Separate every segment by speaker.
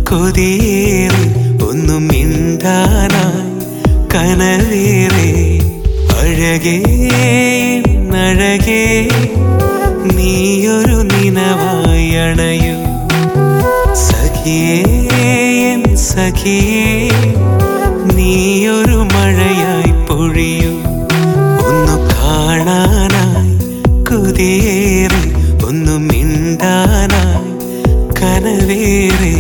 Speaker 1: കൊതിയേറെ ഒന്നും മിണ്ടാനായി കനവേറെ അഴകേ അഴകേ നീയൊരു നിനവായി അണയൂ സഖിയേ എൻ സഖിയേ നീയൊരു മഴയായി പൊഴിയൂ ഒന്നു കാണാനായി കൊതിയേറെ ഒന്നു മിണ്ടാനായി കനവേറെ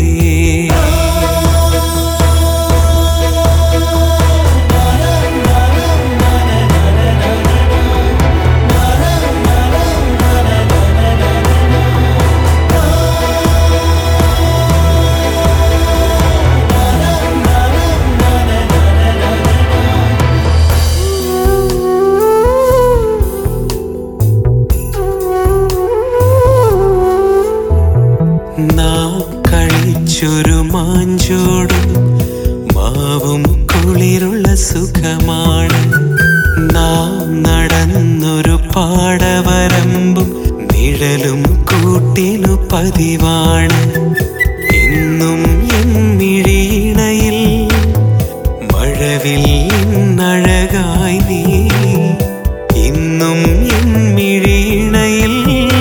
Speaker 1: നാം കഴിച്ചൊരു മാഞ്ചോടും മാവും കുളിരുള്ള സുഖമാണ് നാം നടന്നൊരു പാടവരമ്പും നിഴലും കൂട്ടിനു പതിവാണ് ഇന്നും എന്നിഴിയിണയിൽ മഴവിൽ അഴകായി നീ ഇന്നും എന്നിഴിയിണയിൽ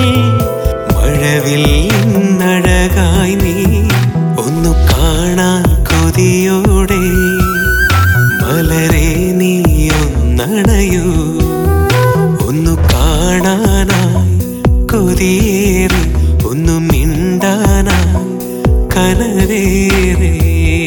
Speaker 1: മഴവിൽ അഴകായി നീ ഒന്നു കാണാൻ കൊതിയോടെ മലരെ നീ ഒന്നണയൂ ഒന്നു കാണാനായി കൊതിയേറെ ഒന്നു മിണ്ടാനായി കനവേറെ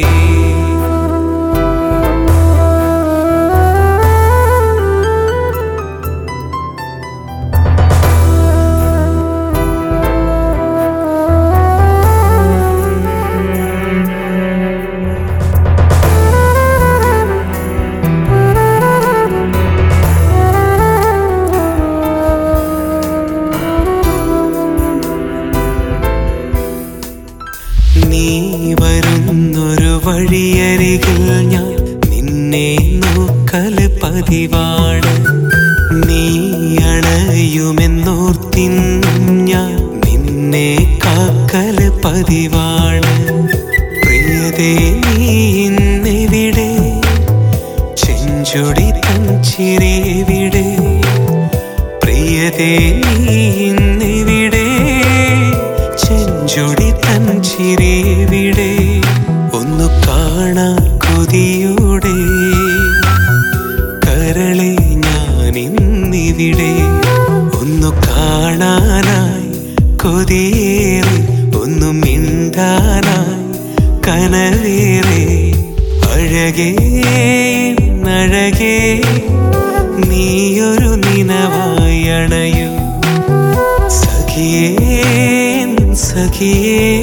Speaker 1: നീ വരുന്നൊരു വഴിയരികിൽ ഞാൻ നിന്നെ നോക്കല് പതിവാണ് നീ അണയുമെന്നോർത്തിന്നും ഞാൻ നിന്നെ കാക്കല് പതിവാണ് പ്രിയതേ നീ ഇന്നെവിടെ ചെഞ്ചുടി തൻ ചിരിയെവിടെ പ്രിയതേ നീ ഇന്നിവിടെ ചെഞ്ചുടി തൻ ചിരിയെവിടെ ഒന്നു കാണാൻ കൊതിയോടെ കരളെ ഞാൻ ഇന്നിവിടെ ഒന്നു കാണാനായി കൊതിയേറെ ഒന്നു മിണ്ടാനായി കനവേറെ അഴകേ അഴകേ നീയൊരു നിനവായി അണയൂ സഖിയേ സഖിയേ